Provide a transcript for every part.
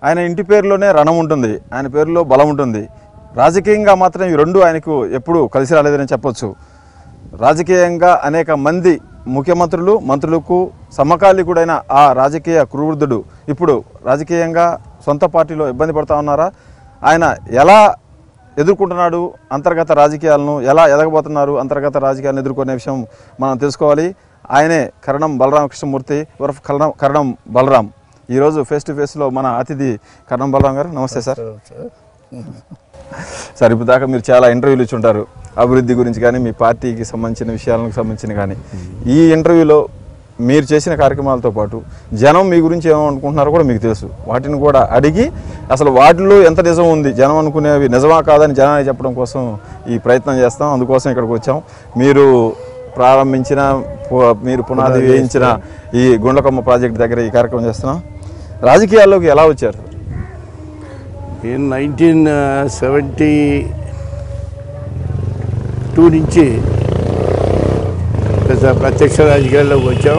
ఆయన ఇంటి పేరులోనే రణం ఉంటుంది ఆయన పేరులో బలం ఉంటుంది రాజకీయంగా మాత్రం ఈ రెండు ఆయనకు ఎప్పుడూ కలిసి రాలేదని చెప్పొచ్చు రాజకీయంగా అనేక మంది ముఖ్యమంత్రులు మంత్రులకు సమకాలీకుడైన ఆ రాజకీయ క్రూరుదుడు ఇప్పుడు రాజకీయంగా సొంత పార్టీలో ఇబ్బంది పడతా ఉన్నారా ఆయన ఎలా ఎదుర్కొంటున్నాడు అంతర్గత రాజకీయాలను ఎలా ఎదగబోతున్నారు అంతర్గత రాజకీయాలను ఎదుర్కొనే విషయం మనం తెలుసుకోవాలి ఆయనే కరణం బలరామ కృష్ణమూర్తి ఉరఫ్ కరణం కరణం బలరాం ఈరోజు ఫేస్ టు ఫేస్లో మన అతిథి కరణం బలరాం గారు నమస్తే సార్ సార్ ఇప్పుడు దాకా మీరు చాలా ఇంటర్వ్యూలు ఇచ్చి ఉంటారు అభివృద్ధి గురించి కానీ మీ పార్టీకి సంబంధించిన విషయాలకు సంబంధించిన కానీ ఈ ఇంటర్వ్యూలో మీరు చేసిన కార్యక్రమాలతో పాటు జనం మీ గురించి ఏమనుకుంటున్నారో కూడా మీకు తెలుసు వాటిని కూడా అడిగి అసలు వాటిలో ఎంత నిజం ఉంది జనం అనుకునేవి నిజమా కాదని జనానికి చెప్పడం కోసం ఈ ప్రయత్నం చేస్తాం అందుకోసం ఇక్కడికి వచ్చాం మీరు ప్రారంభించిన పు- మీరు పునాది వేయించిన ఈ గుండ్లకొమ్మ ప్రాజెక్ట్ దగ్గర ఈ కార్యక్రమం చేస్తున్నాం రాజకీయాల్లోకి ఎలా వచ్చారు ఇన్ నైన్టీన్ సెవెంటీ టూ నుంచి ప్రజ- ప్రత్యక్ష రాజకీయాల్లోకి వచ్చాం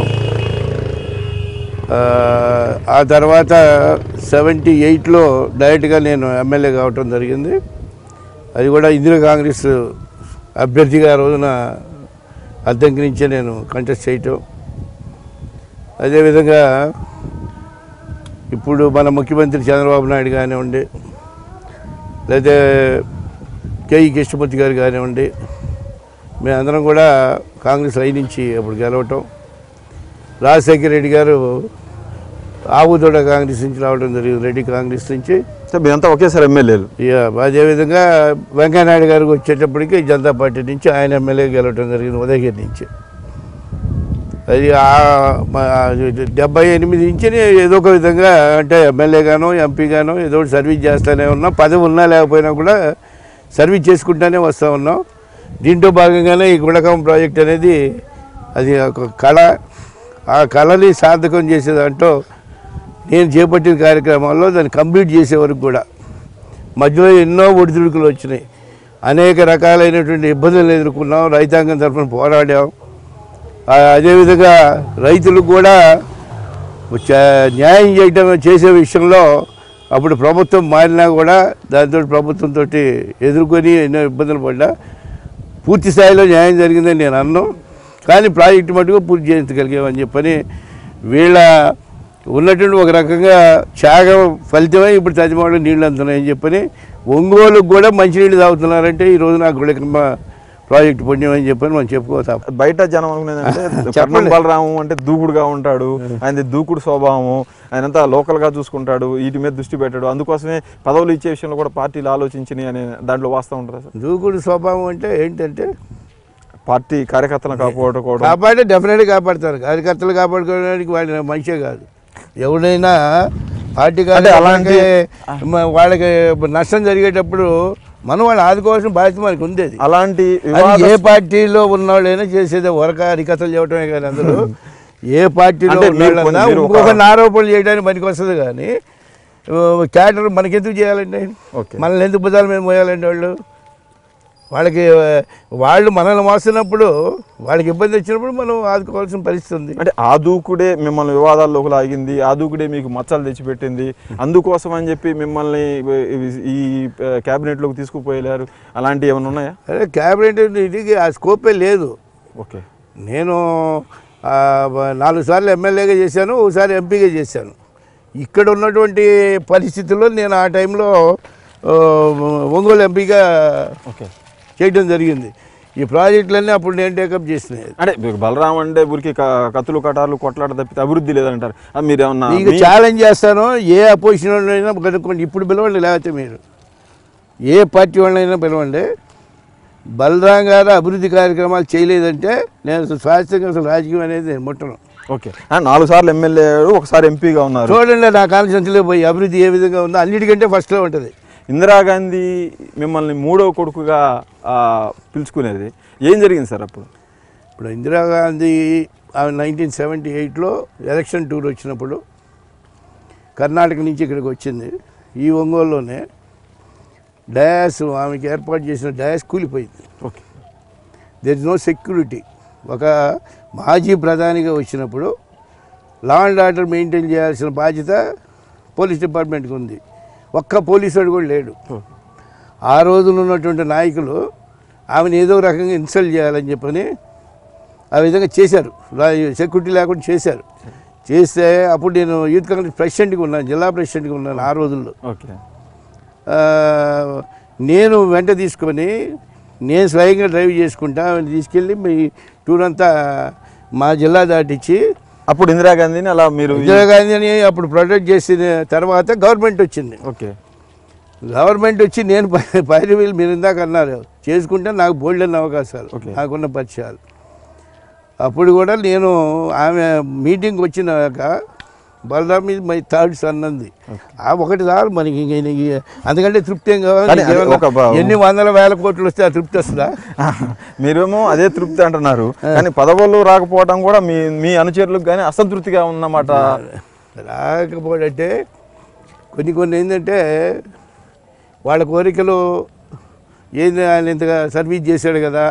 ఆ, ఆ తర్వాత సెవెంటీ ఎయిట్లో డైరెక్ట్గా నేను ఎమ్మెల్యే కావటం జరిగింది అది కూడా ఇందిరా కాంగ్రెస్ అభ్యర్థిగా ఆ రోజున అద్దెంకి నుంచే నేను కంటెస్ట్ చేయటం అదేవిధంగా ఇప్పుడు మన ముఖ్యమంత్రి చంద్రబాబు నాయుడు కానివ్వండి లేదా కేఈ కృష్ణమూర్తి గారు కానివ్వండి మేమందరం కూడా కాంగ్రెస్ లైన్ నుంచి అప్పుడు గెలవటం రాజశేఖర రెడ్డి గారు ఆవుదోడ కాంగ్రెస్ నుంచి రావడం జరిగింది రెడ్డి కాంగ్రెస్ నుంచి అంటే మీరంతా ఒకేసారి ఎమ్మెల్యేలు ఇక అదేవిధంగా వెంకయ్యనాయుడు గారికి వచ్చేటప్పటికి జనతా పార్టీ నుంచి ఆయన ఎమ్మెల్యే గెలవటం జరిగింది ఉదయగిరి నుంచి అది ఆ- మా- డెబ్బై ఎనిమిది నుంచి ఏదో ఒక విధంగా అంటే ఎమ్మెల్యేగానో ఎంపీగానో ఏదో ఒకటి సర్వీస్ చేస్తూనే ఉన్నాం పదవి ఉన్నా లేకపోయినా కూడా సర్వీస్ చేసుకుంటూనే వస్తూ ఉన్నాం దీంట్లో భాగంగానే ఈ గుణకం ప్రాజెక్ట్ అనేది అది ఒక కళ ఆ కళని సార్థకం చేసే దాంట్లో నేను చేపట్టిన కార్యక్రమాల్లో దాన్ని కంప్లీట్ చేసే వరకు కూడా మధ్యలో ఎన్నో ఒడిదుడుకులు వచ్చినాయి అనేక రకాలైనటువంటి ఇబ్బందులు ఎదుర్కొన్నాం రైతాంగం తరఫున పోరాడాం ఆ, అదేవిధంగా రైతులకు కూడా చ- న్యాయం చేయటం చేసే విషయంలో అప్పుడు ప్రభుత్వం మారినా కూడా దాంతో ప్రభుత్వంతో ఎదుర్కొని ఎన్నో ఇబ్బందులు పడ్డా పూర్తి స్థాయిలో న్యాయం జరిగిందని నేను అన్నాను కానీ ప్రాజెక్టు మటుకు పూర్తి చేయించగలిగామని చెప్పని వీళ్ళ ఉన్నటువంటి ఒక రకంగా త్యాగం ఫలితమై ఇప్పుడు తదిమాడు నీళ్ళు అందుతున్నాయని చెప్పని ఒంగోలుకు కూడా మంచినీళ్ళు తాగుతున్నారంటే ఈ రోజు నాకు గుళకమ్మ ప్రాజెక్టు పుణ్యం అని చెప్పని మనం చెప్పుకోతాం బయట జనం అనుకునేదంటే కర్ణం బలరాము అంటే దూకుడుగా ఉంటాడు ఆయన దూకుడు స్వభావము ఆయనంతా లోకల్ గా చూసుకుంటాడు వీటి మీద దృష్టి పెట్టాడు అందుకోసమే పదవులు ఇచ్చే విషయంలో కూడా పార్టీలు ఆలోచించినాయి అనే దాంట్లో వాస్తవం ఉంటుంది సార్ దూకుడు స్వభావం అంటే ఏంటంటే పార్టీ కార్యకర్తలను కాపాడుకోవడం కాపాడితే డెఫినెట్గా కాపాడతారు కార్యకర్తలు కాపాడుకోవడానికి వాళ్ళ మనిషే కాదు ఎవడైనా పార్టీ అంటే అలాంటి- అలాంటి వాళ్ళకి నష్టం జరిగేటప్పుడు మనం వాళ్ళు ఆదుకోవాల్సిన బాధ్యత మనకు ఉంది అది అలాంటి అది వివాద ఏ పార్టీలో ఉన్నవాళ్ళైనా చేసేది వరక హరికథలు చెప్పడమే కానీ అందరూ ఏ పార్టీలో అంటే మీరు ఉన్నవాళ్ళన్నా కొన్ని- మీరు ఒక- ఇంకొక ఆరోపణలు చేయడానికి మనకి వస్తుంది కానీ క్యాటర్ మనకెందుకు చేయాలండి ఓకే. మనల్ని ఎందుకు బుధాల మీద మోయాలండి వాళ్ళు వాళ్ళకి ఆ, వాళ్ళు మనల్ని మోస్తున్నప్పుడు వాళ్ళకి ఇబ్బంది వచ్చినప్పుడు మనం ఆదుకోవాల్సిన పరిస్థితి ఉంది అంటే ఆ దూకుడే మిమ్మల్ని వివాదాల్లోకి లాగింది ఆ దూకుడే మీకు మచ్చలు తెచ్చిపెట్టింది అందుకోసం అని చెప్పి మిమ్మల్ని ఈ క్యాబినెట్ లోకి తీసుకుపోయలేరు అలాంటివి ఏమైనా ఉన్నాయా అదే క్యాబినెట్ ఇది ఆ స్కోపే లేదు ఓకే నేను ఆ, నాలుగు సార్లు ఎమ్మెల్యేగా చేశాను ఒకసారి ఎంపీగా చేశాను ఇక్కడ ఉన్నటువంటి పరిస్థితుల్లో నేను ఆ టైంలో ఆ, ఒంగోలు ఎంపీగా ఓకే చేయడం జరిగింది ఈ ప్రాజెక్టులన్నీ అప్పుడు నేను టేకప్ చేసినాయి అంటే మీకు బలరాం అంటే ఊరికి క- కత్తులు కటార్లు కొట్లాట తప్పితే అభివృద్ధి లేదంటారు అది మీరు ఏమన్నా మీకు మీ- ఛాలెంజ్ చేస్తాను ఏ అపోజిషన్ వాళ్ళైనా కనుక్కోండి ఇప్పుడు పిలవండి లేకపోతే మీరు ఏ పార్టీ వాళ్ళైనా పిలవండి బలరాం గారు అభివృద్ధి కార్యక్రమాలు చేయలేదంటే నేను అసలు శాశ్వతంగా అసలు రాజకీయం అనేది నేను ముట్టను ఓకే ఆ, నాలుగు సార్లు ఎమ్మెల్యే ఒకసారి ఎంపీగా ఉన్నారు చూడండి నా కాన్స్టిట్యూన్సీలో పోయి అభివృద్ధి ఏ విధంగా ఉందో అన్నిటికంటే ఫస్ట్లో ఉంటుంది ఇందిరాగాంధీ మిమ్మల్ని మూడో కొడుకుగా ఆ, పిలుచుకునేది ఏం జరిగింది సార్ అప్పుడు ఇప్పుడు ఇందిరాగాంధీ నైన్టీన్ సెవెంటీ ఎయిట్లో ఎలక్షన్ టూర్ వచ్చినప్పుడు కర్ణాటక నుంచి ఇక్కడికి వచ్చింది ఈ ఒంగోలులోనే డయాస్ ఆమెకి ఏర్పాటు చేసిన డయాస్ కూలిపోయింది okay there is no security ఒక మాజీ ప్రధానిగా వచ్చినప్పుడు లా అండ్ ఆర్డర్ మెయింటైన్ చేయాల్సిన బాధ్యత పోలీస్ డిపార్ట్మెంట్కి ఉంది ఒక్క పోలీసుడు కూడా లేడు ఆ రోజున ఉన్నటువంటి నాయకులు ఆమెను ఏదో ఒక రకంగా ఇన్సల్ట్ చేయాలని చెప్పని ఆ విధంగా చేశారు రా- సెక్యూరిటీ లేకుండా చేశారు చేస్తే అప్పుడు నేను యూత్ కాంగ్రెస్ ప్రెసిడెంట్గా ఉన్నాను జిల్లా ప్రెసిడెంట్గా ఉన్నాను ఆ రోజుల్లో ఓకే ఆ, నేను వెంట తీసుకొని నేను స్వయంగా డ్రైవ్ చేసుకుంటా ఆమెను తీసుకెళ్ళి మీ టూర్ అంతా మా జిల్లా దాటిచ్చి అప్పుడు ఇందిరాగాంధీని అలా మీరు ఇందిరాగాంధీని అప్పుడు ప్రొటెక్ట్ చేసిన తర్వాత గవర్నమెంట్ వచ్చింది ఓకే గవర్నమెంట్ వచ్చి నేను పై- పైరు వీళ్ళు మీరు ఇందాక అన్నారు చేసుకుంటే నాకు బోల్డ్ అన్న అవకాశాలు Okay. నాకున్న పరిచయాలు అప్పుడు కూడా నేను ఆమె మీటింగ్ వచ్చినాక బలరాం మీద మై థర్డ్ సన్ అంది ఆ ఒకటి చాలు మనకి ఇంక ఇంక అంతకంటే తృప్తి ఏం కావాలి కానీ అది నీకేమన్నా ఒక బ- ఎన్ని వందల వేల కోట్లు వస్తే ఆ తృప్తి వస్తుందా మీరేమో అదే తృప్తి అంటున్నారు కానీ పదవులు రాకపోవడం కూడా మీ మీ అనుచరులకు కానీ అసంతృప్తిగా ఉన్నమాట రాకపోవడంటే కొన్ని కొన్ని ఏంటంటే వాళ్ళ కోరికలు ఏంది ఆయన ఇంతగా సర్వీస్ చేశాడు కదా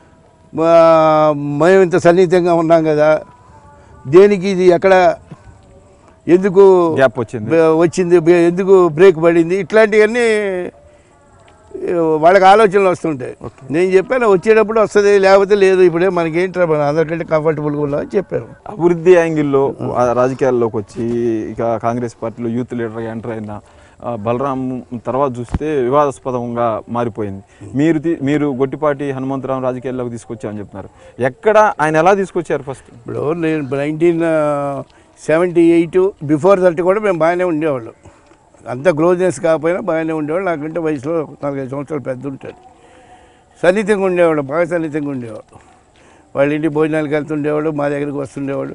మా- మేము ఇంత సన్నిహితంగా ఉన్నాం కదా దేనికి ఇది ఎక్కడ ఎందుకు గ్యాప్ వచ్చింది బ- వచ్చింది బ- ఎందుకు బ్రేక్ పడింది ఇట్లాంటివన్నీ ఏ, వాళ్ళకి ఆలోచనలు వస్తుంటాయి నేను చెప్పాను వచ్చేటప్పుడు వస్తుంది లేకపోతే లేదు ఇప్పుడే మనకేంటి మనం అందరికంటే కంఫర్టబుల్గా ఉన్నాం అని చెప్పాను అభివృద్ధి యాంగిల్లో ఆ రాజకీయాల్లోకి వచ్చి ఇక కాంగ్రెస్ పార్టీలో యూత్ లీడర్గా ఎంటర్ అయిన ఆ, బలరాం తర్వాత చూస్తే వివాదాస్పదంగా మారిపోయింది మీరు తీ- మీరు గొట్టిపాటి హనుమంతరావు రాజకీయాల్లోకి తీసుకొచ్చామని చెప్తున్నారు ఎక్కడ ఆయన ఎలా తీసుకొచ్చారు ఫస్ట్ ఇప్పుడు నేను nineteen seventy eight before that కూడా మేము బాగానే ఉండేవాళ్ళం అంత క్లోజ్నెస్ కాకపోయినా బాగానే ఉండేవాళ్ళు నాకంటే వయసులో నాలుగైదు సంవత్సరాలు పెద్ద ఉంటాడు సన్నిహితంగా ఉండేవాడు బాగా సన్నిహితంగా ఉండేవాడు వాళ్ళ ఇంటి భోజనాలకు వెళ్తుండేవాడు మా దగ్గరికి వస్తుండేవాడు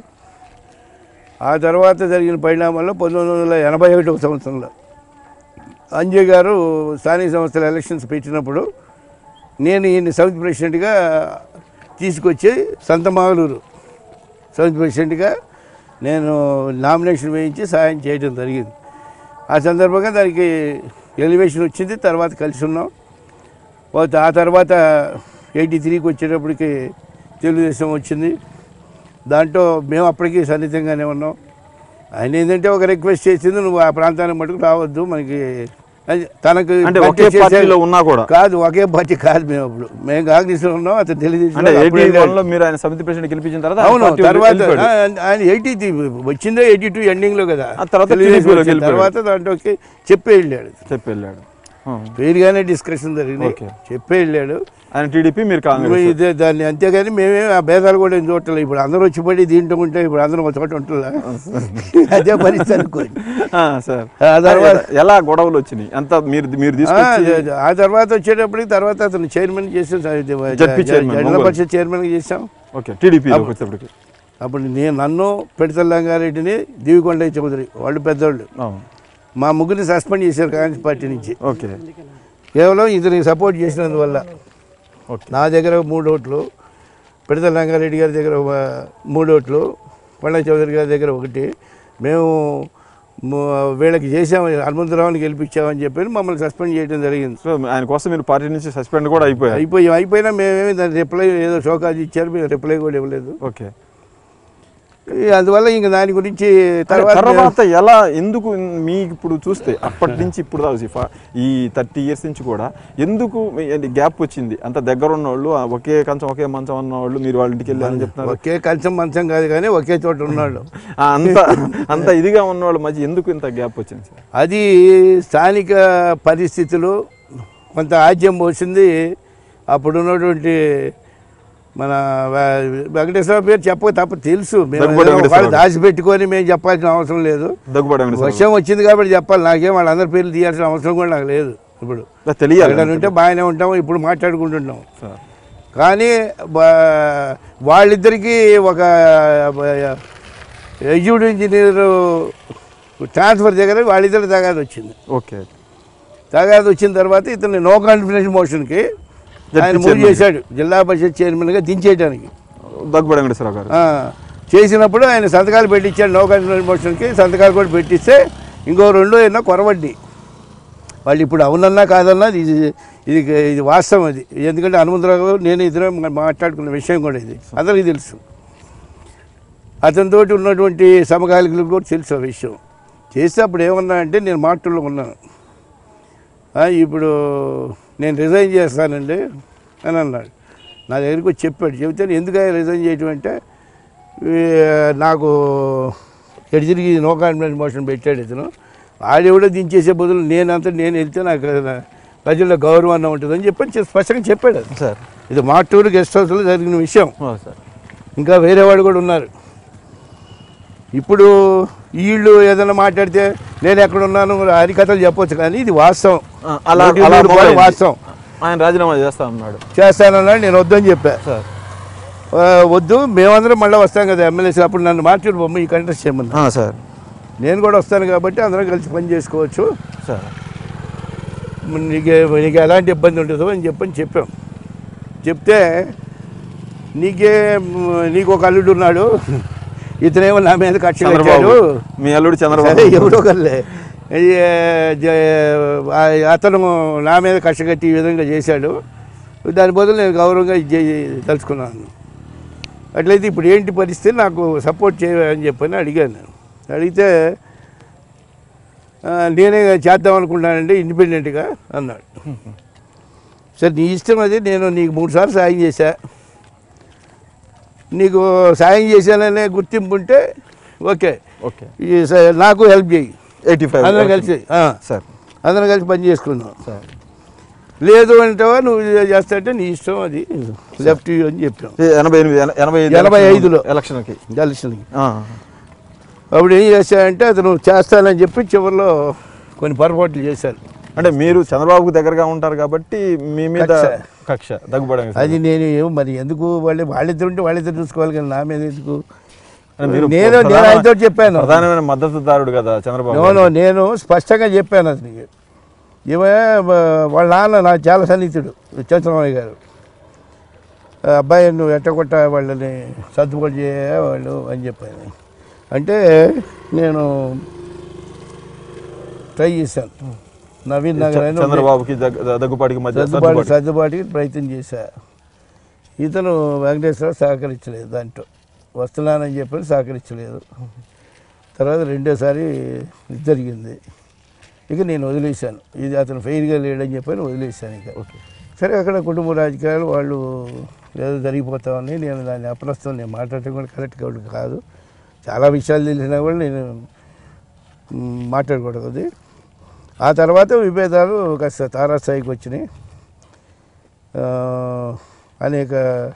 ఆ తర్వాత జరిగిన పరిణామాల్లో పంతొమ్మిది వందల ఎనభై ఒకటవ సంవత్సరంలో అంజయ్ గారు స్థానిక సంస్థల ఎలక్షన్స్ పెట్టినప్పుడు నేను ఈయన్ని సౌత్ ప్రెసిడెంట్గా తీసుకొచ్చి సంతమాగలూరు సౌత్ ప్రెసిడెంట్గా నేను నామినేషన్ వేయించి సాయం చేయడం జరిగింది ఆ సందర్భంగా దానికి ఎలివేషన్ వచ్చింది తర్వాత కలిసి ఉన్నాం పోతే ఆ తర్వాత ఎయిటీ త్రీకి వచ్చేటప్పటికి తెలుగుదేశం వచ్చింది దాంట్లో మేము అప్పటికి సన్నిహితంగానే ఉన్నాం ఆయన ఏంటంటే ఒక రిక్వెస్ట్ చేసింది నువ్వు ఆ ప్రాంతానికి మటుకు రావద్దు మనకి అది తనకు అంటే గట్టి ఒకే చేసే- పార్టీలో ఉన్నా కూడా కాదు ఒకే పార్టీ కాదు మేము అప్పుడు మేము కాంగ్రెస్లో ఉన్నాం అతను తెలుగుదేశం అంటే అప్పుడు ఎయిటీ వెళ్ళాడు. వన్ లో మీరు ఆయన సమితి ప్రెసిడెంట్ గెలిపించిన తర్వాత ఆయన అవును పార్టీ వదిలి తర్వాత వెళ్ళిపోయాడు. ఆ, ఆయన ఎయిటీ వచ్చిందే ఎయిటీ టూ ఎండింగ్ లో కదా ఆ తర్వాత తెలుగుదేశం TDP లోకి వచ్చిన వెళ్ళిపోయాడు. తర్వాత దాంట్లోకి చెప్పే వెళ్ళాడు చెప్పి వెళ్ళాడు ఆ. పేరుగానే డిస్కషన్ జరిగింది ఓకే. చెప్పే వెళ్ళాడు ఆయన టీడీపీ మీరు కాంగ్రెస్ ఇదే దాన్ని అంతేగాని మేమే ఆ భేదాలు కూడా ఏం చూడట్లేదు ఇప్పుడు అందరూ వచ్చి పడి దీంట్లో ఉంటే ఇప్పుడు అందరం ఒక చోట ఉంటుందా అదే పరిస్థితి అనుకోండి ఆ, సార్ ఆ తర్వాత ఎలా గొడవలు వచ్చినాయి అంత మీరు మీరు ఆ, తీసుకొచ్చి అదే, ఆ తర్వాత వచ్చేటప్పటికి తర్వాత అతను చైర్మన్ చేసాం ZP chairman, Zilla Ongole. Parishad chairman చేసాం ఓకే టీడీపీలోకి వచ్చేటప్పటికి అప్పుడు నేను నన్ను పెడతల రంగారెడ్డిని దివికొండ చౌదరి వాళ్ళు పెద్దోళ్ళు అవును. మా ముగ్గురిని సస్పెండ్ చేశారు కాంగ్రెస్ పార్టీ నుంచి ఓకే కేవలం ఇతనికి సపోర్ట్ చేసినందువల్ల ఓకే నా దగ్గర మూడు ఓట్లు పిడతల రంగారెడ్డి గారి దగ్గర ఒక మూడు ఓట్లు పండగ చౌదరి గారి దగ్గర ఒకటి మేము ము- వీళ్ళకి చేసాము హనుమంతరావుని గెలిపించామని చెప్పి మమ్మల్ని సస్పెండ్ చేయడం జరిగింది సో ఆయన కోసం మీరు పార్టీ నుంచి సస్పెండ్ కూడా అయిపోయారు అయిపోయి అయిపోయినా మేమేమి దాని రిప్లై ఏదో షోకాజ్ ఇచ్చారు మేము రిప్లై కూడా ఇవ్వలేదు ఓకే ఈ అందువల్ల ఇంక దాని గురించి తర్వాత తర్వాత ఎలా ఎందుకు మీకు ఇప్పుడు చూస్తే అప్పటి నుంచి ఇప్పుడు దాకా సిఫా ఈ థర్టీ ఇయర్స్ నుంచి కూడా ఎందుకు గ్యాప్ వచ్చింది అంత దగ్గర ఉన్న వాళ్ళు ఆ ఒకే కంచం ఒకే మంచం ఉన్న వాళ్ళు మీరు వాళ్ళ ఇంటికి వెళ్ళారని చెప్తున్నారు ఒకే కంచం మంచం కాదు కానీ ఒకే చోట ఉన్నాడు ఆ, అంత అంత ఇదిగా ఉన్న వాళ్ళ మధ్య ఎందుకు ఇంత గ్యాప్ వచ్చింది సార్ అది స్థానిక పరిస్థితులు కొంత ఆజ్యం పోసింది అప్పుడు ఉన్నటువంటి మన వె- వెంకటేశ్వర పేరు చెప్పక తప్ప తెలుసు మేము దగ్గుబాటి ఏదో వెంకటేశ్వర వాళ్ళు దాచిపెట్టుకొని మేము చెప్పాల్సిన అవసరం లేదు దగ్గుబాటి వెంకటేశ్వర వర్షం వచ్చింది కాబట్టి చెప్పాలి నాకేం వాళ్ళందరి పేర్లు తీయాల్సిన అవసరం కూడా నాకు లేదు ఇప్పుడు రావు. తెలియాలి ఎక్కడ ఉంటే బాగానే ఉంటాం ఇప్పుడు మాట్లాడుకుంటున్నాం సార్ కానీ బా- వాళ్ళిద్దరికీ ఒక ఎగ్జిక్యూటివ్ ఇంజనీర్ ట్రాన్స్ఫర్ దగ్గర వాళ్ళిద్దరు తగాదు వచ్చింది ఓకే తగాదు వచ్చిన తర్వాత ఇతన్ని నో కాన్ఫిడెన్స్ మోషన్కి ఆయన మూవ్ చేశాడు జిల్లా పరిషత్ చైర్మన్గా దించేయడానికి దగ్గుబాటి వెంకటేశ్వరరావు గారు ఆ, చేసినప్పుడు ఆయన సంతకాలు పెట్టించాడు నో కాన్ఫిడెన్స్ మోషన్కి సంతకాలు కూడా పెట్టిస్తే ఇంకో రెండు ఎన్నో కొరవడ్డి వాళ్ళు ఇప్పుడు అవునన్నా కాదన్నా ఇది ఇది ఇది వాస్తవం అది ఎందుకంటే హనుమంతరావు గారు నేను ఇద్దరం మాట్లాడుకున్న విషయం కూడా ఇది అందరికీ తెలుసు అతనితోటి ఉన్నటువంటి సమకాలికులకు కూడా తెలుసు ఆ విషయం చేస్తే అప్పుడు ఏమన్నా అంటే నేను మాటల్లో ఉన్నాను ఆ, ఇప్పుడు నేను రిజైన్ చేస్తానండి అని అన్నాడు నా దగ్గరికి వచ్చి చెప్పాడు చెబితే నేను ఎందుకు రిజైన్ చేయటం అంటే ఈ, నాకు ఎటు తిరిగి నో కాన్ఫిడెన్స్ మోషన్ పెట్టాడు ఇతను ఆడెవడో దించేసే బదులు నేనంతా నేను వెళ్తే నాకు ప్రజల్లో గౌరవాన్ని ఉంటుందని చెప్పని చె- స్పష్టంగా చెప్పాడు అది. సార్ ఇది మాటూరు గెస్ట్ హౌస్లో జరిగిన విషయం ఓ సార్ ఇంకా వేరే వాడు కూడా ఉన్నారు ఇప్పుడు వీళ్ళు ఏదైనా మాట్లాడితే నేను ఎక్కడ ఉన్నాను హరికథలు చెప్పొచ్చు కానీ ఇది వాస్తవం ఆ, అలా నూటికి అలా నూరు రూపాయలు మొదలైంది. వాస్తవం ఆయన రాజీనామా చేస్తా ఉన్నాడు చేస్తానన్నాడు నేను వద్దని చెప్పా సార్ ఆ, వద్దు మేమందరం మళ్ళీ వస్తాం కదా ఎమ్మెల్యేస్ అప్పుడు నన్ను మార్చాడు బొమ్మ ఈ కంటెస్ట్ చేయమన్నా ఆ, సార్ నేను కూడా వస్తాను కాబట్టి అందరం కలిసి పని చేసుకోవచ్చు సార్ నీకు నీకు ఎలాంటి ఇబ్బంది ఉంటుందో అని చెప్పని చెప్పాం చెప్తే నీకే నీకు ఒక అల్లుడు ఉన్నాడు ఇతనేమో నా మీద కక్ష చంద్రబాబు కట్టాడు మీ అల్లుడు సరే చంద్రబాబు ఎవడో కల్లే ఈ, జ- ఆ, అతను నా మీద కక్ష కట్టి ఈ విధంగా చేశాడు దాని బదులు నేను గౌరవంగా ఇది చేయి- తలుచుకున్నాను అట్లయితే ఇప్పుడు ఏంటి పరిస్థితి నాకు సపోర్ట్ చేయని చెప్పని అడిగాను అడిగితే "ఆ, నేనే చేద్దాం అనుకుంటానండి ఇండిపెండెంట్గా అన్నాడు సరే నీ ఇష్టం అది నేను నీకు మూడు సార్లు సాయం చేశా నీకు సాయం చేశాననే గుర్తింపు ఉంటే ఓకే ఓకే ఈ స- నాకు హెల్ప్ చేయి ఎయిటీ ఫైవ్ అందరం కలిసి ఆ, సార్ అందరం కలిసి పని చేసుకుందాం సార్ లేదు అంటావా నువ్వు చేస్తా అంటే నీ ఇష్టం అది లెఫ్ట్ యూ అని చెప్పాం ఈ ఎనభై ఎనిమిది ఎన- ఎనభై ఐదు ఎనభై ఎలక్షన్ ఐదులో. ఎలక్షన్కి ఎలక్షన్కి ఆ, అప్పుడు ఏం చేశాడంటే అతను చేస్తానని చెప్పి చివరిలో కొన్ని పొరపాట్లు చేశారు అంటే మీరు చంద్రబాబుకు దగ్గరగా ఉంటారు కాబట్టి మీ మీద కక్ష. కక్ష దగ్గుబడంగా అది నేను ఏమో మరి ఎందుకు వాళ్ళు వాళ్ళిద్దరు ఉంటే వాళ్ళిద్దరు చూసుకోవాలి కానీ నా మీద ఎందుకు అంటే మీరు నేను నేను ప్రధాన- ఆయనతో చెప్పాను ప్రధానమైన మద్దతుదారుడు కదా చంద్రబాబు నో నో నేను స్పష్టంగా చెప్పాను అతనికి ఈమె వాళ్ళ నాన్న నాకు చాలా సన్నిహితుడు చంద్రబాబు గారు ఆ అబ్బాయి నువ్వు ఎట్టకొట్ట వాళ్ళని సర్దుబాటు చేయ వాళ్ళు అని చెప్పాను అంటే నేను ట్రై చేశాను నవీన్ నగర్ అని ఉంది. చంద్రబాబుకి దగ్గ- దగ్గుపాటికి మధ్య సర్దుబాటు సర్దుబాటు. సర్దుబాటుకి ప్రయత్నం చేశా ఇతను వెంకటేశ్వరరావు సహకరించలేదు దాంట్లో వస్తున్నానని చెప్పి సహకరించలేదు తర్వాత రెండోసారి ఇది జరిగింది ఇక నేను వదిలేశాను ఇది అతను ఫెయిర్గా లేడని చెప్పని వదిలేశాను ఇక ఓకే సరే అక్కడ కుటుంబ రాజకీయాలు వాళ్ళు ఏదో జరిగిపోతామని నేను దాన్ని అప్రస్తుతం నేను మాట్లాడటం కూడా కరెక్ట్ కూడా కాదు చాలా విషయాలు తెలిసినా కూడా నేను మ్, మాట్లాడకూడదు అది ఆ తర్వాత విభేదాలు కాస్త తారాస్థాయికి వచ్చినాయి ఆ, అనేక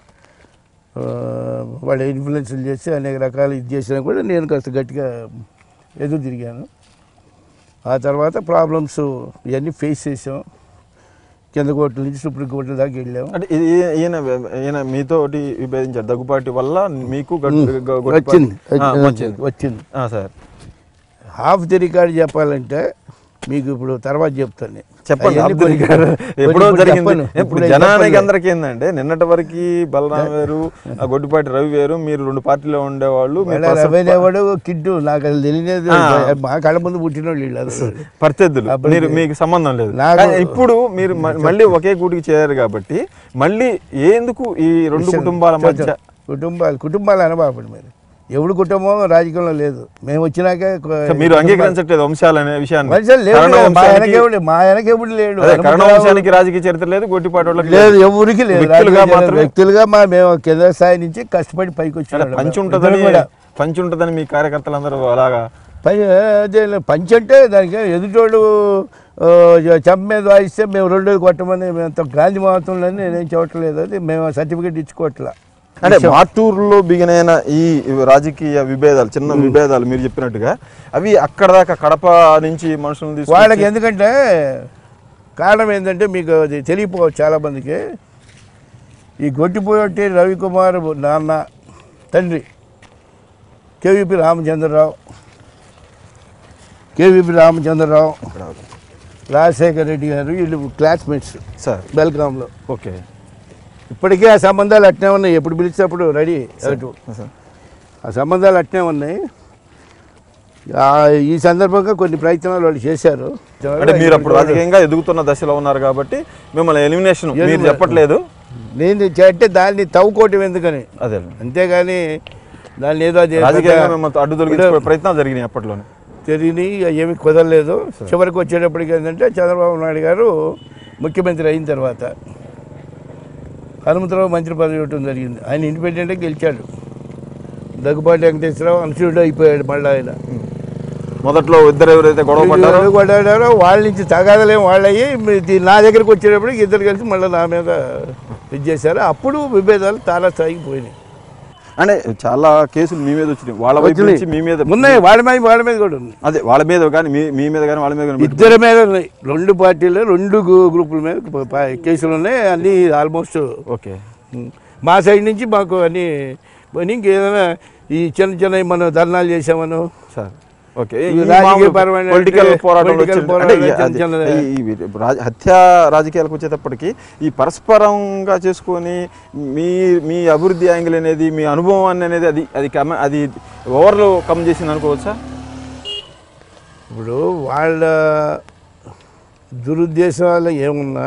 ఆ, వాళ్ళ ఇన్ఫ్లుయెన్స్లు చేసి అనేక రకాలు ఇది చేసినా కూడా నేను కాస్త గట్టిగా ఎదురు తిరిగాను ఆ తర్వాత ప్రాబ్లమ్స్ ఇవన్నీ ఫేస్ చేసాం కింద కోర్టుల నుంచి సుప్రీం కోర్టుల దాకా వెళ్ళాం అంటే ఇది ఈ- ఈయన ఈయన మీతోటి విభేదించారు దగ్గుపాటి వల్ల మీకు గట్- గ- గొట్టిపాటి- వచ్చింది ఆ, వచ్చింది వచ్చింది ఆ, సార్ హాఫ్ ది రికార్డ్ చెప్పాలంటే మీకు ఇప్పుడు తర్వాత చెప్తాను నేను. చెప్పండి అవన్నీ అబ్దుల్ కొన్ని- గారు. కొన్ని ఎప్పుడో ఇప్పుడు జరిగింది చెప్పను. ఇప్పుడు ఇప్పుడు జనానికి చెప్పను. అందరికి ఏంటంటే నిన్నటి వరకు బలరాం వేరు ఆ గొడ్డిపాటి రవి వేరు మీరు రెండు పార్టీలో ఉండేవాళ్ళు మీ వాళ్ళ పర్స- రవేనేవాడు కిడ్డు నాకు అది తెలియలేదు ఆ. మా కళ్ళ ముందు పుట్టినోళ్ళు వీళ్ళు అందరూ. ప్రత్యర్థులు అప్పుడు మీరు మీకు సంబంధం లేదు నాకు- కానీ ఇప్పుడు మీరు మ- మళ్ళీ ఒకే గూటికి చేరారు కాబట్టి మళ్ళీ ఎందుకు ఈ రెండు కుటుంబాల మధ్య కుటుంబాలు కుటుంబాలు అనబాపండి మీరు ఎవడు కుటుంబం రాజకీయంలో లేదు మేము వచ్చినాకే కొ- మీరు అంగీకరించట్లేదు వంశాలు అనే విషయాన్ని మనుషులు లేవు కరణ కదా, మా వంశానికి- వెనకెవడు మా వెనకెవడు లేడు అదే కరణ హనుమంతరావు- వంశానికి రాజకీయ చరిత్ర లేదు గొట్టిపాటి వాళ్ళకి లేదు ఎవరికి లేదు వ్యక్తులుగా రాజకీయ మాత్రమే వ్యక్తులుగా మా మేము కింద స్థాయి నుంచి కష్టపడి పైకి అంటే వచ్చినాడు పంచి ఉంటుందని ఇద్దరు కూడా. పంచి ఉంటుందని మీ కార్యకర్తలందరూ అలాగా పై అదే పంచ్ అంటే దానికి ఎదుటోడు ఆ, చెంప మీద వాయిస్తే మేము రెండు కొట్టమని మేము గాంధీ మహత్వంలో నేనేం చెప్పట్లేదు అది మేము సర్టిఫికేట్ ఇచ్చుకోవట్లా అంటే మాటూరులో బిగినైన ఈ రాజకీయ విభేదాలు చిన్న విభేదాలు మీరు చెప్పినట్టుగా అవి అక్కడ దాకా కడప నుంచి మనుషులను వాళ్ళకి తీసుకొచ్చి ఎందుకంటే కారణం ఏంటంటే మీకు అది తెలియపోవచ్చు చాలామందికి ఈ గొట్టిపోయొట్టి రవికుమార్ నాన్న తండ్రి కేవీపీ రామచంద్రరావు కేవీపీ రామచంద్రరావు రాజశేఖర్ రెడ్డి గారు వీళ్ళు క్లాస్మేట్స్ సార్ బెల్గాంలో ఓకే ఇప్పటికే ఆ సంబంధాలు అట్నే ఉన్నాయి ఎప్పుడు పిలిస్తే అప్పుడు రెడీ అటు సార్ ఆ సంబంధాలు అట్నే ఉన్నాయి ఆ, ఈ సందర్భంగా కొన్ని ప్రయత్నాలు వాళ్ళు చేశారు అంటే మీరు అప్పుడు రాజకీయంగా ఎదుగుతున్న దశలో ఉన్నారు కాబట్టి మిమ్మల్ని ఎలిమినేషన్ మీరు Elimination. చెప్పట్లేదు నేను అంటే దాన్ని తవ్వుకోవటం ఎందుకని అదే అంతేగాని దాన్ని ఏదో అది రాజకీయంగా పెద్ద- మిమ్మల్ని అడ్డు తొలగించుకునే ప్రయత్నాలు జరిగినాయి అప్పట్లోనే జరిగినాయి ఏమి కుదరలేదు చివరికి వచ్చేటప్పటికి ఏంటంటే చంద్రబాబు నాయుడు గారు ముఖ్యమంత్రి అయిన తర్వాత హనుమంతరావు మంత్రి పదవి ఇవ్వటం జరిగింది ఆయన ఇండిపెండెంట్గా గెలిచాడు దగ్గుబాటి వెంకటేశ్వరరావు అనుసూయుడు అయిపోయాడు మళ్ళీ ఆయన మొదట్లో ఇద్దరు ఎవరైతే గొడవ పడ్డారో వీళ్ళు కొట్టాడారో వాళ్ళ నుంచి తగాదలేం వాళ్ళయ్యి మీ- నా దగ్గరికి వచ్చేటప్పటికి ఇద్దరు కలిసి మళ్ళీ నా మీద ఇది చేశారు అప్పుడు విభేదాలు తారా స్థాయికి పోయినాయి అంటే చాలా కేసులు మీ మీద వచ్చినాయి వాళ్ళ వైపు నుంచి మీ మీద ఉన్నాయి వాళ్ళ మీద వాళ్ళ మీద కూడా ఉన్నాయి అదే వాళ్ళ మీద కానీ మీ మీ మీద కానీ వాళ్ళ మీద కానీ ఇద్దరి మీద ఉన్నాయి రెండు పార్టీలు రెండు గ్రూ- గ్రూపుల మీద ప- ప- కేసులు ఉన్నాయి అన్నీ ఆల్మోస్ట్ ఓకే మా సైడ్ నుంచి మాకు అన్నీ పోయినాయి. ఇంకేదైనా ఈ చిన్న చిన్న మనం ధర్నాలు చేసామను సార్ ఓకే ఈ రాజకీయపరమైన పొలిటికల్ అంటే పోరాటం political పోరాటం చిన్న చిన్నదే. హత్య రాజకీయాలకు వచ్చేటప్పటికి ఈ పరస్పరంగా చేసుకొని మీ మీ అభివృద్ధి యాంగిల్ అనేది మీ అనుభవం అనేది అది అది కమ అది ఓవర్లో కమ్ చేసింది అనుకోవచ్చా ఇప్పుడు వాళ్ళ దురుద్దేశాలు ఏమున్నా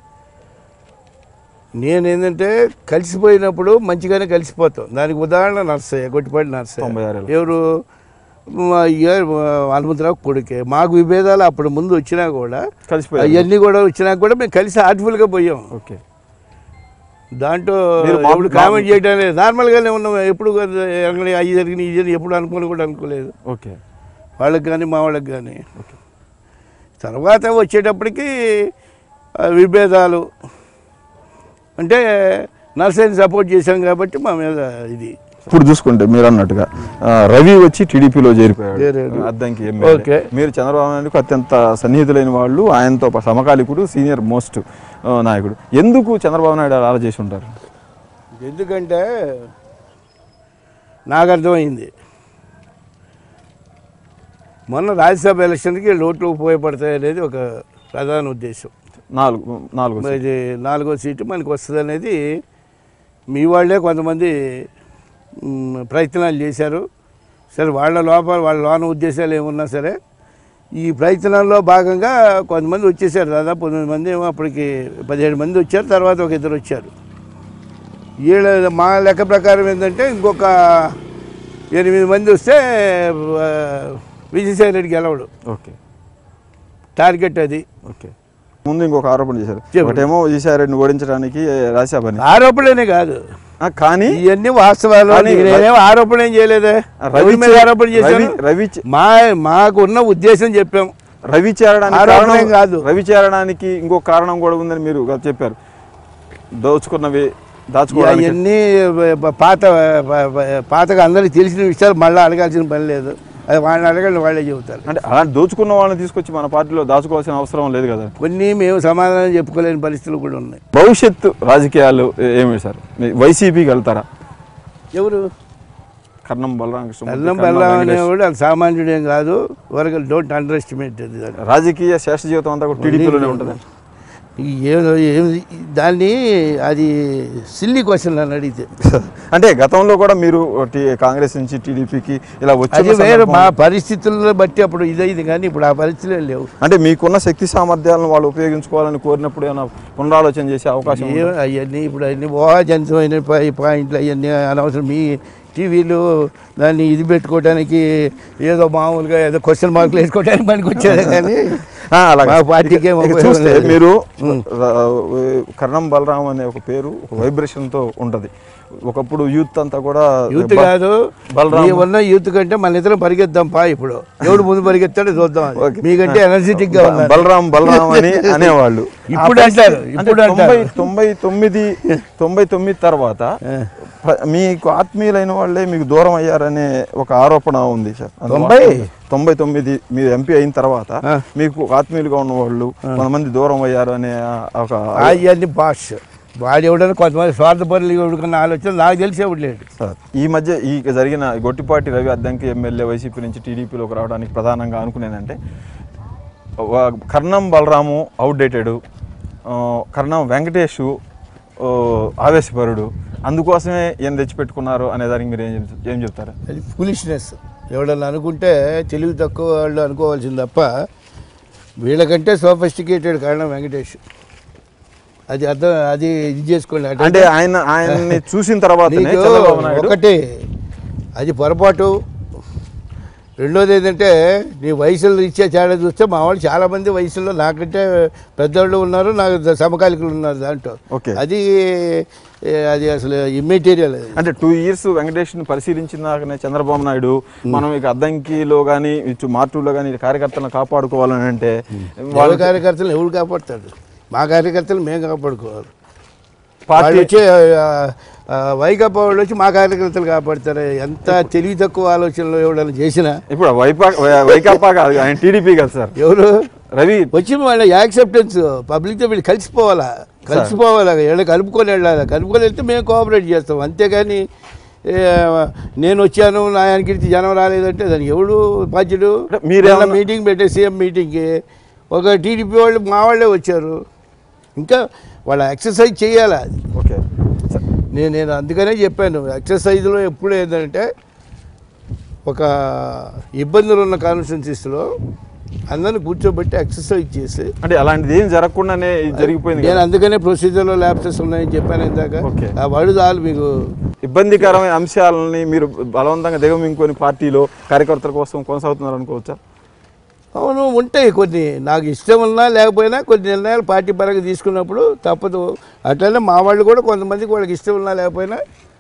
నేనేంటంటే కలిసిపోయినప్పుడు మంచిగానే కలిసిపోతాం దానికి ఉదాహరణ నర్సయ్య గొట్టిపాటి నర్సయ్య తొంభై ఆరేళ్ళు. ఎవరు మా ఇయ- హనుమంతరావు కొడుకే మాకు విభేదాలు అప్పుడు ముందు వచ్చినా కూడా కలిసిపోయారు అవన్నీ కూడా వచ్చినా కూడా మేము కలిసి ఆర్ట్ఫుల్గా పోయాం ఓకే దాంట్లో మీరు మా- ఎప్పుడు కామెంట్ చేయడం లేదు నార్మల్గానే ఉన్నాం ఎప్పుడు ఎరగని అయ్యి జరిగిన ఇది జరిగిన ఎప్పుడు అనుకోని కూడా అనుకోలేదు ఓకే వాళ్ళకి కానీ మా వాళ్ళకి కానీ తర్వాత వచ్చేటప్పటికి ఆ, విభేదాలు అంటే నర్సరీని సపోర్ట్ చేశాం కాబట్టి మా మీద ఇది ఇప్పుడు చూసుకుంటే మీరు అన్నట్టుగా ఆ, రవి వచ్చి టీడీపీలో చేరిపోయాడు చేరాడు. అద్దంకి ఓకే. ఎమ్మెల్యే మీరు చంద్రబాబు నాయుడుకు అత్యంత సన్నిహితులైన వాళ్ళు ఆయనతో ప- సమకాలికుడు సీనియర్ మోస్ట్ ఆ, నాయకుడు ఎందుకు చంద్రబాబు నాయుడు అలా చేసి ఉంటారు ఎందుకంటే నాకు అర్థమైంది మొన్న రాజ్యసభ ఎలక్షన్కి లోట్లు ఉపయోగపడతాయి అనేది ఒక ప్రధాన ఉద్దేశం నాలుగు నాలుగు మరి ఇది నాలుగో సీటు మనకు వస్తుంది అనేది మీ వాళ్ళే కొంతమంది మ్, ప్రయత్నాలు చేశారు సరే వాళ్ళ లోపల వాళ్ళ లోన ఉద్దేశాలు ఏమున్నా సరే ఈ ప్రయత్నాల్లో భాగంగా కొంతమంది వచ్చేసారు దాదాపు తొమ్మిది మంది ఏమో అప్పటికి పదిహేడు మంది వచ్చారు తర్వాత ఒక ఇద్దరు వచ్చారు వీళ్ళ మా లెక్క ప్రకారం ఏంటంటే ఇంకొక ఎనిమిది మంది వస్తే ఆ, విజయసాయి రెడ్డి గెలవడు ఓకే టార్గెట్ అది ఓకే ముందు ఇంకొక ఆరోపణ చేశారు చెప్పు. ఒకటేమో విజయసాయిరెడ్డిని ఓడించడానికి రాశాబని ఆరోపణలనే కాదు కానీ ఇవన్నీ వాస్తవాలు కానీ నేనేం ఆరోపణ ఏం చేయలేదే రవి రవి మీద చే- ఆరోపణ చేశాను రవి రవి చే- మా మాకున్న ఉద్దేశం చెప్పాం రవి చేరడానికి ఆరోపణ కారణం ఏం కాదు. రవి చేరడానికి ఇంకో కారణం కూడా ఉందని మీరు చెప్పారు దోచుకున్నవి దాచుకోవడానికి అవన్నీ పాత పాతగా అందరికి తెలిసిన విషయాలు మళ్ళీ అడగాల్సిన పని లేదు అది వాళ్ళని అడగండి వాళ్ళే చెబుతారు అంటే అలాంటి దోచుకున్న వాళ్ళని తీసుకొచ్చి మన పార్టీలో దాచుకోవాల్సిన అవసరం లేదు కదా కొన్ని మేము సమాధానం చెప్పుకోలేని పరిస్థితులు కూడా ఉన్నాయి భవిష్యత్తు రాజకీయాలు ఏ- ఏమి సార్ మీ వైసీపీకి వెళ్తారా ఎవరు కర్ణం బలరామకృష్ణ అల్లం బెల్లం అనేవాడు అది సామాన్యుడేం కాదు వరకు డోంట్ అండర్ ఎస్టిమేట్ అది దాన్ని. రాజకీయ శేష జీవితం అంతా కూడా టీడీపీలోనే ఉంటుంది ఈ ఏదో ఏమి దాన్ని అది సిల్లీ క్వశ్చన్ నన్ను అడిగితే అంటే గతంలో కూడా మీరు టీ- కాంగ్రెస్ నుంచి టీడీపీకి ఇలా అది వచ్చి వేరే మా పరిస్థితులను బట్టి అప్పుడు ఇదైంది కానీ ఇప్పుడు ఆ పరిస్థితులే లేవు అంటే మీకున్న శక్తి సామర్థ్యాలను వాళ్ళు ఉపయోగించుకోవాలని కోరినప్పుడు ఏమైనా పునరాలోచన చేసే అవకాశం ఉందా? ఏ- అవన్నీ ఇప్పుడు అన్ని ఊహాజనితమైన పా- పాయింట్లు అవన్నీ అనవసరం మీ టీవీలు దాన్ని ఇది పెట్టుకోవడానికి ఏదో మామూలుగా ఏదో క్వశ్చన్ మార్కులు వేసుకోవడానికి పనికి వచ్చేది కానీ ఆ, అలాగే. మా పార్టీకి ఏం ఇక ఉపయోగం చూస్తే లేదు. మీరు ర- కర్ణం బలరాం అనే ఒక పేరు ఒక వైబ్రేషన్తో ఉంటుంది ఒకప్పుడు యూత్ అంతా కూడా యూత్ బ- కాదు బలరాం మీ ఉన్న యూత్ కంటే మన ఇద్దరం పరిగెత్తాం పా ఇప్పుడు ఎవడు ముందు పరిగెత్తాడో చూద్దాం అది. ఓకే. మీకంటే ఎనర్జెటిక్ గా బ- ఉన్నారు బలరాం బలరాం అని అనేవాళ్ళు ఇప్పుడు ఆ అంటారు, పరిస్థితి- ఇప్పుడు అంటే తొంభై అంటారు. తొంభై తొమ్మిది తొంభై తొమ్మిది తర్వాత ప్ర- మీకు ఆత్మీయులైన వాళ్ళే మీకు దూరం అయ్యారనే ఒక ఆరోపణ ఉంది సార్ అది తొంభై? వాస్తవం. తొంభై తొమ్మిది మీరు ఎంపీ అయిన తర్వాత ఆ. మీకు ఆత్మీయులుగా ఉన్న వాళ్ళు కొంతమంది దూరం అయ్యారు అనే ఒక అవన్నీ బాష్ వాడు ఎవడన్నా కొంతమంది స్వార్థపరులు ఎవరికన్నా ఆలోచన నాకు తెలిసి ఎవడు లేడు సార్ ఈ మధ్య ఈ జరిగిన గొట్టిపాటి రవి అద్దంకి ఎమ్మెల్యే వైసీపీ నుంచి టీడీపీలోకి రావడానికి ప్రధానంగా అనుకునేదంటే వా- కర్ణం బలరాము అవుట్డేటెడ్ కర్ణం వెంకటేష్ ఆ, ఆవేశపరుడు అందుకోసమే ఏం తెచ్చిపెట్టుకున్నారు అనే దానికి మీరు ఏం చెప్- ఏం చెప్తారు అది ఫులిష్నెస్ ఎవడన్నా అనుకుంటే తెలివి తక్కువ వాళ్ళు అనుకోవాల్సింది తప్ప వీళ్ళకంటే సోఫిస్టికేటెడ్ కారణం వెంకటేష్ అది అర్థం అది ఇది చేసుకోండి అంటే అంటే ఆయన ఆయన్ని చూసిన తర్వాతనే నీకు చంద్రబాబు నాయుడు ఒకటి అది పొరపాటు రెండోది ఏంటంటే నీ వయసులో ఇచ్చే తేడా చూస్తే మా వాళ్ళు చాలా మంది వయసులో నాకంటే పెద్దవాళ్ళు ఉన్నారు నాకు సమకాలికులు ఉన్నారు దాంట్లో ఓకే. అది ఏ, అది అసలు ఇమ్మెటీరియల్ అది అంటే టూ ఇయర్స్ వెంకటేష్ని పరిశీలించినాకనే చంద్రబాబు నాయుడు మనం ఇక అద్దంకిలో కానీ ఇటు మార్టూలో కానీ కార్యకర్తలను కాపాడుకోవాలని అంటే వాళ్ళ వాళ్ళ కార్యకర్తలు ఎవరు కాపాడుతాడు మా కార్యకర్తలు మేము కాపాడుకోవాలి వాళ్ళు పార్టీ వచ్చి ఆ, ఆ, వైకాపా వాళ్ళు వచ్చి మా కార్యకర్తలు కాపాడుతారు ఎంత తెలివి తక్కువ ఆలోచనలు ఎవడన్నా చేసినా ఇప్పుడు వైపా వైకాపా కాదు ఆయన టీడీపీ కదా సార్ ఎవరు రవి వచ్చి వాళ్ళ యాక్సెప్టెన్స్ పబ్లిక్తో వీళ్ళు కలిసిపోవాలా కలిసిపోవాలా ఏళ్ళ కలుపుకొని వెళ్ళాలి కలుపుకొని వెళ్తే మేము కోఆపరేట్ చేస్తాం అంతేగాని ఏ, నేను వచ్చాను నా ఆయనకి జనం రాలేదంటే దానికి ఎవడు బాధ్యుడు అంటే మీరేమన్నా- మీటింగ్ పెట్టే సీఎం మీటింగ్కి ఒక టీడీపీ వాళ్ళు మా వాళ్ళే వచ్చారు ఇంకా వాళ్ళ ఎక్సర్సైజ్ చేయాలి అది ఓకే నేను నేను అందుకనే చెప్పాను ఎక్సర్సైజ్లో ఎప్పుడు ఏంటంటే ఒక ఇబ్బందులు ఉన్న కాన్స్టిట్యున్సీస్లో అందరిని కూర్చోబెట్టి ఎక్సర్సైజ్ చేసి అంటే అలాంటిది ఏం జరగకుండానే ఇది జరిగిపోయింది నేను కదా. అందుకనే ప్రొసీజర్లో ల్యాబ్సెస్ ఉన్నాయని చెప్పాను ఇందాక ఓకే. ఆ వాడు చాలు మీకు ఇబ్బందికరమైన అంశాలని మీరు బలవంతంగా దిగమింగుకొని పార్టీలో కార్యకర్తల కోసం కొనసాగుతున్నారు అనుకోవచ్చా అవును ఉంటాయి కొన్ని నాకు ఇష్టం ఉన్నా లేకపోయినా కొన్ని నిర్ణయాలు పార్టీ పరంగా తీసుకున్నప్పుడు తప్పదు అట్లనే మా వాళ్ళు కూడా కొంతమందికి వాళ్ళకి ఇష్టం ఉన్నా లేకపోయినా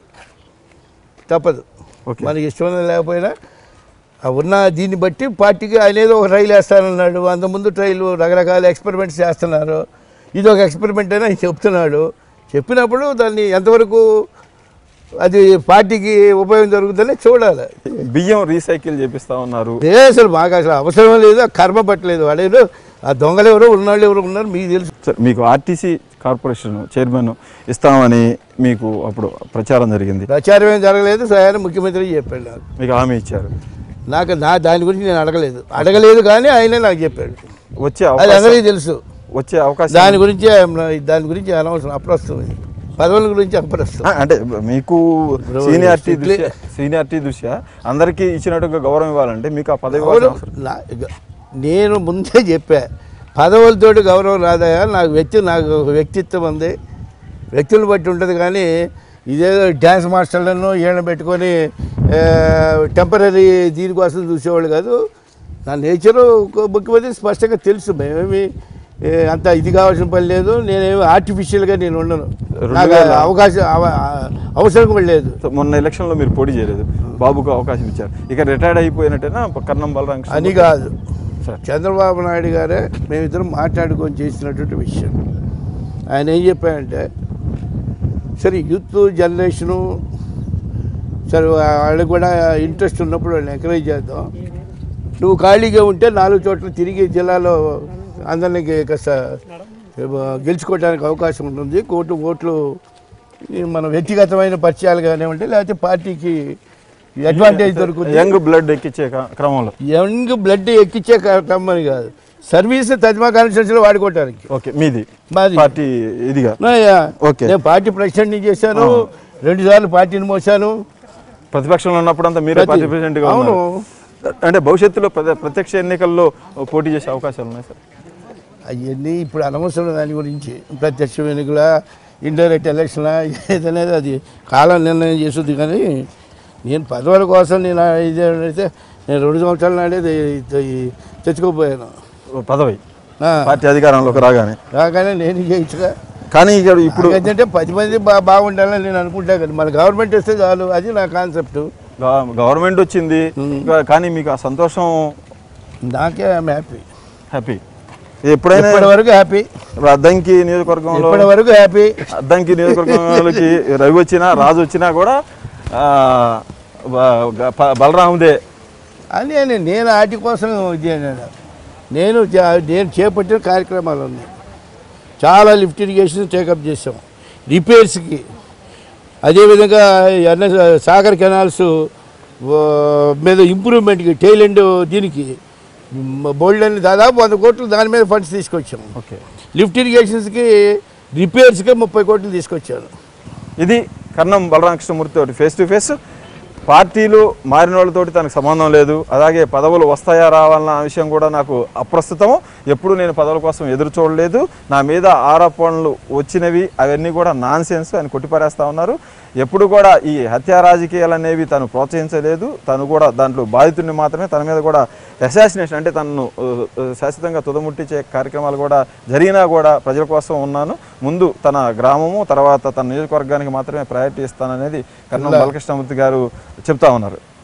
తప్పదు ఓకే మనకి ఇష్టం ఉన్నా లేకపోయినా ఆ ఉన్న దీన్ని బట్టి పార్టీకి ఆయన ఏదో ఒక ట్రైల్ వేస్తానన్నాడు అంతకుముందు ట్రైల్ రకరకాల ఎక్స్పెరిమెంట్స్ చేస్తున్నారు ఇది ఒక ఎక్స్పెరిమెంట్ అని ఆయన చెప్తున్నాడు చెప్పినప్పుడు దాన్ని ఎంతవరకు అది పార్టీకి ఉపయోగం జరుగుతుందని చూడాలి బియ్యం రీసైకిల్ చేపిస్తా ఉన్నారు ఏ అసలు మాకు అసలు అవసరం లేదు ఆ కర్మ పట్టలేదు వాడేదో ఆ దొంగలు ఎవరో ఉన్నాళ్ళు ఎవరు ఉన్నారు మీకు తెలుసు సార్ మీకు ఆర్టీసీ కార్పొరేషన్ చైర్మన్ ఇస్తామని మీకు అప్పుడు ప్రచారం జరిగింది ప్రచారం ఏం జరగలేదు సహాయం ముఖ్యమంత్రి చెప్పాడు నాకు మీకు హామీ ఇచ్చారు నాకు నా దాని గురించి నేను అడగలేదు అడగలేదు కానీ ఆయనే నాకు చెప్పాడు వచ్చే అది అవకాశం అందరికీ తెలుసు వచ్చే అవకాశం దాని గురించి దాని గురించి అనవసరం అప్రస్తుతం ఇది పదవుల గురించి అప్రస్తుతం ఆ, అంటే మీకు ఇప్పుడు సీనియారిటీ strictly- దృష్ట్యా సీనియారిటీ దృష్ట్యా అందరికీ ఇచ్చినట్టుగా గౌరవం ఇవ్వాలంటే మీకు ఆ పదవి అవును ఇవ్వాల్సిన అవసరం- నా- ఇక నేను ముందే చెప్పా పదవులతోటి గౌరవం రాదయా నాకు వ్యక్తి నాకు ఒక వ్యక్తిత్వం ఉంది వ్యక్తులను బట్టి ఉంటుంది కానీ ఇదేదో డ్యాన్స్ మాస్టర్లను ఈయన పెట్టుకొని టెంపరీ దీనికోసం చూసేవాళ్ళు కాదు నా నేచరు ముఖ్యమంత్రి స్పష్టంగా తెలుసు మేమేమి ఏ, అంత ఇది కావాల్సిన పని లేదు నేనేమి ఆర్టిఫిషియల్గా నేను ఉండను రెండు నాకు వేల- అవకాశం అవ- అవసరం కూడా లేదు సో మొన్న ఎలక్షన్లో మీరు పోటీ చేయలేదు బాబుకు అవకాశం ఇచ్చారు ఇక రిటైర్డ్ అయిపోయినట్టేనా కర్ణం బలరామకృష్ణ అని కాదు సార్ చంద్రబాబు నాయుడు గారే మేమిద్దరం మాట్లాడుకొని చేసినటువంటి విషయం ఆయన ఏం చెప్పారంటే సరే యూత్ జనరేషను సరే వాళ్ళకి కూడా ఇంట్రెస్ట్ ఉన్నప్పుడు వాళ్ళని ఎంకరేజ్ చేద్దాం నువ్వు ఖాళీగా ఉంటే నాలుగు చోట్ల తిరిగి జిల్లాలో అందరినీ కాస్త గెలుచుకోవడానికి అవకాశం ఉంటుంది కోట్లు ఓట్లు ఈ మన వ్యక్తిగతమైన పరిచయాలు కానివ్వండి లేకపోతే పార్టీకి అడ్వాంటేజ్ దొరుకుతుంది యంగ్ బ్లడ్ ఎక్కించే క- క్రమంలో యంగ్ బ్లడ్ ఎక్కించే కమ్మని కాదు సర్వీస్ తజ్మా కాన్స్టిట్యూన్సీలో వాడుకోవటానికి ఓకే మీది మాది పార్టీ ఇదిగా నాయా, ఓకే. నేను పార్టీ ప్రెసిడెంట్ని చేశాను రెండు సార్లు పార్టీని మోసాను ప్రతిపక్షంలో ఉన్నప్పుడంతా మీరే ప్రతి- పార్టీ ప్రెసిడెంట్గా అవును. ఉన్నారు అంటే భవిష్యత్తులో ప్రత్య- ప్రత్యక్ష ఎన్నికల్లో పోటీ చేసే అవకాశాలు ఉన్నాయి సార్ అవన్నీ ఇప్పుడు అనవసరం దాని గురించి ప్రత్యక్ష ఎన్నికల ఇండైరెక్ట్ ఎలక్షన్ ఏదనేది అది కాలం నిర్ణయం చేస్తుంది కానీ నేను పదవుల కోసం నేను ఇది అయితే నేను రెండు సంవత్సరాల నాడే ఇది- ఇది తెచ్చుకోపోయాను పదవి ఆ, పార్టీ అధికారంలోకి రాగానే రాగానే నేను చేయొచ్చుగా కానీ ఇక్కడ ఇప్పుడు ఏంటంటే పది మంది బా బాగుండాలని నేను అనుకుంటా కదా మన గవర్నమెంట్ వస్తే చాలు అది నా కాన్సెప్ట్ గవ- గవర్నమెంట్ వచ్చింది ఇంకా కానీ మీకు ఆ సంతోషం నాకే ఐఎమ్ హ్యాపీ హ్యాపీ ఎప్పుడైనా ఇప్పటి వరకు హ్యాపీ ఇప్పుడు అద్దంకి నియోజకవర్గంలో ఇప్పటి వరకు హ్యాపీ అద్దంకి నియోజకవర్గంలోకి రవి వచ్చినా రాజు వచ్చినా కూడా ఆ, బ- ప- బలరాముదే అని అని నేను వాటి కోసం ఇది చేయను. నేను చే- నేను చేపట్టిన కార్యక్రమాలు ఉన్నాయి చాలా లిఫ్ట్ ఇరిగేషన్ టేకప్ చేసాం రిపేర్స్కి అదేవిధంగా ఎన్న సాగర్ కెనాల్స్ ఆ, మీద ఇంప్రూవ్మెంట్కి టైల్ అండ్ దీనికి బోల్డ్ అని దాదాపు వంద కోట్లు దాని మీద ఫండ్స్ తీసుకొచ్చాము ఓకే లిఫ్ట్ ఇరిగేషన్స్కి రిపేర్స్కి ముప్పై కోట్లు తీసుకొచ్చాను ఇది కర్ణం బలరామకృష్ణమూర్తి తోటి ఫేస్ టు ఫేస్ పార్టీలు మారిన వాళ్ళతోటి తనకు సంబంధం లేదు అలాగే పదవులు వస్తాయా రావాలన్న విషయం కూడా నాకు అప్రస్తుతం ఎప్పుడు నేను పదవుల కోసం ఎదురు చూడలేదు నా మీద ఆరోపణలు వచ్చినవి అవన్నీ కూడా నాన్ సెన్స్ అని కొట్టిపారేస్తా ఉన్నారు ఎప్పుడు కూడా ఈ హత్యా రాజకీయాలు అనేవి తను ప్రోత్సహించలేదు తను కూడా దాంట్లో బాధితుడిని మాత్రమే తన మీద కూడా అసాసినేషన్ అంటే తనను ఆ, ఆ, శాశ్వతంగా తుదముట్టించే కార్యక్రమాలు కూడా జరిగినా కూడా ప్రజల కోసం ఉన్నాను ముందు తన గ్రామము తర్వాత తన నియోజకవర్గానికి మాత్రమే ప్రయారిటీ ఇస్తాననేది కర్ణం బాలకృష్ణమూర్తి గారు చెప్తా ఉన్నారు